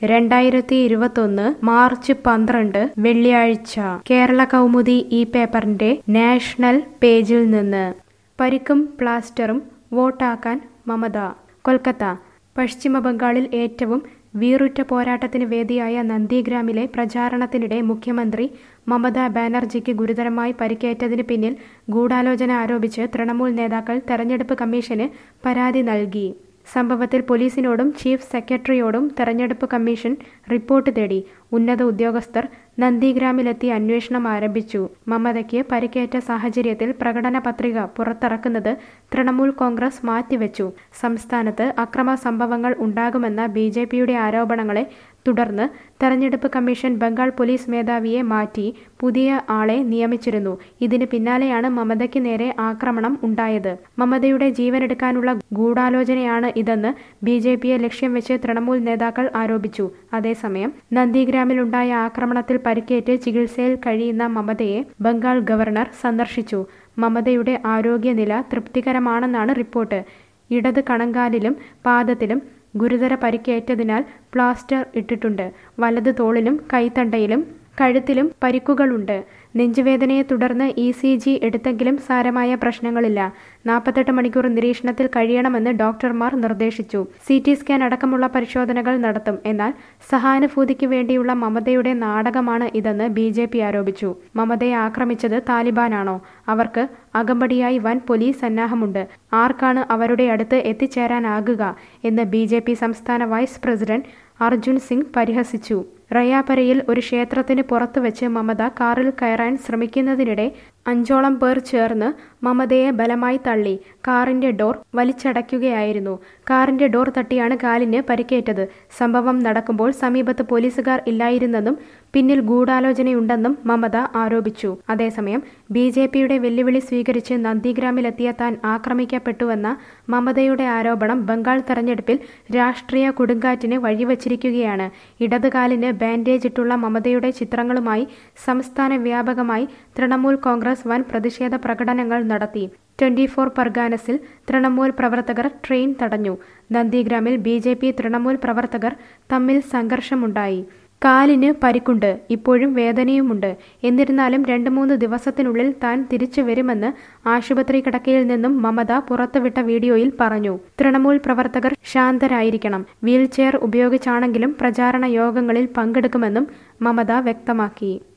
രണ്ടായിരത്തി ഇരുപത്തൊന്ന് മാർച്ച് പന്ത്രണ്ട് വെള്ളിയാഴ്ച കേരള കൗമുദി ഈ പേപ്പറിന്റെ നാഷണൽ പേജിൽ നിന്ന് പരിക്കും പ്ലാസ്റ്ററും വോട്ടാക്കാൻ മമത കൊൽക്കത്ത പശ്ചിമ ബംഗാളിൽ ഏറ്റവും വീറുറ്റ പോരാട്ടത്തിന് വേദിയായ നന്ദിഗ്രാമിലെ പ്രചാരണത്തിനിടെ മുഖ്യമന്ത്രി മമതാ ബാനർജിക്ക് ഗുരുതരമായി പരിക്കേറ്റതിന് പിന്നിൽ ഗൂഢാലോചന ആരോപിച്ച് തൃണമൂൽ നേതാക്കൾ തെരഞ്ഞെടുപ്പ് കമ്മീഷന് പരാതി നൽകി സംഭവത്തിൽ പോലീസിനോടും ചീഫ് സെക്രട്ടറിയോടും തെരഞ്ഞെടുപ്പ് കമ്മീഷൻ റിപ്പോർട്ട് തേടി ഉന്നത ഉദ്യോഗസ്ഥർ നന്ദിഗ്രാമിലെത്തി അന്വേഷണം ആരംഭിച്ചു മമതയ്ക്ക് പരിക്കേറ്റ സാഹചര്യത്തിൽ പ്രകടന പത്രിക പുറത്തിറക്കുന്നത് തൃണമൂൽ കോൺഗ്രസ് മാറ്റിവെച്ചു സംസ്ഥാനത്ത് അക്രമ സംഭവങ്ങൾ ഉണ്ടാകുമെന്ന ബി ജെ പിയുടെ ആരോപണങ്ങളെ തുടർന്ന് തെരഞ്ഞെടുപ്പ് കമ്മീഷൻ ബംഗാൾ പോലീസ് മേധാവിയെ മാറ്റി പുതിയ ആളെ നിയമിച്ചിരുന്നു ഇതിന് പിന്നാലെയാണ് മമതയ്ക്ക് നേരെ ആക്രമണം ഉണ്ടായത് മമതയുടെ ജീവനെടുക്കാനുള്ള ഗൂഢാലോചനയാണ് ഇതെന്ന് ബി ജെ പിയെ ലക്ഷ്യം വെച്ച് തൃണമൂൽ നേതാക്കൾ ആരോപിച്ചു അതേസമയം നന്ദിഗ്രാമിലുണ്ടായ ആക്രമണത്തിൽ പരിക്കേറ്റ് ചികിത്സയിൽ കഴിയുന്ന മമതയെ ബംഗാൾ ഗവർണർ സന്ദർശിച്ചു മമതയുടെ ആരോഗ്യനില തൃപ്തികരമാണെന്നാണ് റിപ്പോർട്ട് ഇടത് കണങ്കാലിലും പാദത്തിലും ഗുരുതര പരിക്കേറ്റതിനാൽ പ്ലാസ്റ്റർ ഇട്ടിട്ടുണ്ട് വലത് തോളിലും കൈത്തണ്ടയിലും കഴുത്തിലും പരിക്കുകളുണ്ട് നെഞ്ചുവേദനയെ തുടർന്ന് ഇ സി ജി എടുത്തെങ്കിലും സാരമായ പ്രശ്നങ്ങളില്ല നാൽപ്പത്തെട്ട് മണിക്കൂർ നിരീക്ഷണത്തിൽ കഴിയണമെന്ന് ഡോക്ടർമാർ നിർദ്ദേശിച്ചു സി ടി സ്കാൻ അടക്കമുള്ള പരിശോധനകൾ നടത്തും എന്നാൽ സഹാനുഭൂതിക്ക് വേണ്ടിയുള്ള മമതയുടെ നാടകമാണ് ഇതെന്ന് ബി ജെ പി ആരോപിച്ചു മമതയെ ആക്രമിച്ചത് താലിബാനാണോ അവർക്ക് അകമ്പടിയായി വൻ പോലീസ് സന്നാഹമുണ്ട് ആർക്കാണ് അവരുടെ അടുത്ത് എത്തിച്ചേരാനാകുക എന്ന് ബി ജെ പി സംസ്ഥാന വൈസ് പ്രസിഡന്റ് അർജുൻ സിംഗ് പരിഹസിച്ചു റയാപരയിൽ ഒരു ക്ഷേത്രത്തിന് പുറത്തുവച്ച് മമത കാറിൽ കയറാൻ ശ്രമിക്കുന്നതിനിടെ അഞ്ചോളം പേർ ചേർന്ന് മമതയെ ബലമായി തള്ളി കാറിന്റെ ഡോർ വലിച്ചടയ്ക്കുകയായിരുന്നു കാറിന്റെ ഡോർ തട്ടിയാണ് കാലിന് പരിക്കേറ്റത് സംഭവം നടക്കുമ്പോൾ സമീപത്ത് പോലീസുകാർ ഇല്ലായിരുന്നെന്നും പിന്നിൽ ഗൂഢാലോചനയുണ്ടെന്നും മമത ആരോപിച്ചു അതേസമയം ബി ജെ പിയുടെ വെല്ലുവിളി സ്വീകരിച്ച് നന്ദിഗ്രാമിലെത്തിയ താൻ ആക്രമിക്കപ്പെട്ടുവെന്ന മമതയുടെ ആരോപണം ബംഗാൾ തെരഞ്ഞെടുപ്പിൽ രാഷ്ട്രീയ കൊടുങ്കാറ്റിന് വഴിവച്ചിരിക്കുകയാണ് ഇടതുകാലിന് ബാൻഡേജ് ഇട്ടുള്ള മമതയുടെ ചിത്രങ്ങളുമായി സംസ്ഥാന വ്യാപകമായി തൃണമൂൽ കോൺഗ്രസ് വൻ പ്രതിഷേധ പ്രകടനങ്ങൾ നടത്തി ട്വന്റി ഫോർ പർഗാനസിൽ തൃണമൂൽ പ്രവർത്തകർ ട്രെയിൻ തടഞ്ഞു നന്ദിഗ്രാമിൽ ബി ജെ പി തൃണമൂൽ പ്രവർത്തകർ തമ്മിൽ സംഘർഷമുണ്ടായി കാലിന് പരിക്കുണ്ട് ഇപ്പോഴും വേദനയുമുണ്ട് എന്നിരുന്നാലും രണ്ട് മൂന്ന് ദിവസത്തിനുള്ളിൽ താൻ തിരിച്ചു വരുമെന്ന് ആശുപത്രി കിടക്കയിൽ നിന്നും മമത പുറത്തുവിട്ട വീഡിയോയിൽ പറഞ്ഞു തൃണമൂൽ പ്രവർത്തകർ ശാന്തരായിരിക്കണം വീൽചെയർ ഉപയോഗിച്ചാണെങ്കിലും പ്രചാരണ യോഗങ്ങളിൽ പങ്കെടുക്കുമെന്നും മമത വ്യക്തമാക്കി